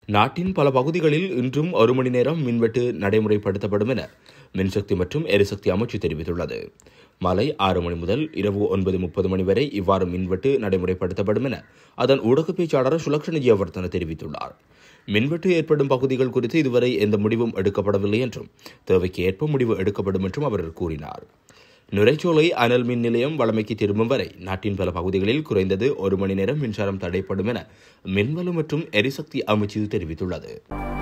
நாட்டின் பல பகுதிகளில் இன்றும் ஒரு மணி நேரம் மின்வெட்டு நடைமுறைப்படுத்தப்படும் என மின்சக்தி மற்றும் எரிசக்தி அமைச்சு தெரிவித்துள்ளது மாலை ஆறு மணி முதல் இரவு ஒன்பது முப்பது மணி வரை இவ்வாறு மின்வெட்டு நடைமுறைப்படுத்தப்படும் என அதன் ஊடக பேச்சாளர் சுலக்ஷண ஜெயவர்தன தெரிவித்துள்ளார் மின்வெட்டு ஏற்படும் பகுதிகள் குறித்து இதுவரை எந்த முடிவும் எடுக்கப்படவில்லை என்றும் தேவைக்கு ஏற்ப முடிவு எடுக்கப்படும் என்றும் அவர் கூறினார் நுரைச்சோலை அனல் மின் நிலையம் வழமைக்கு திரும்பும் வரை நாட்டின் பல பகுதிகளில் குறைந்தது ஒரு மணி நேரம் மின்சாரம் தடைப்படும் என மின்வளம் மற்றும் எரிசக்தி அமைச்சு தெரிவித்துள்ளது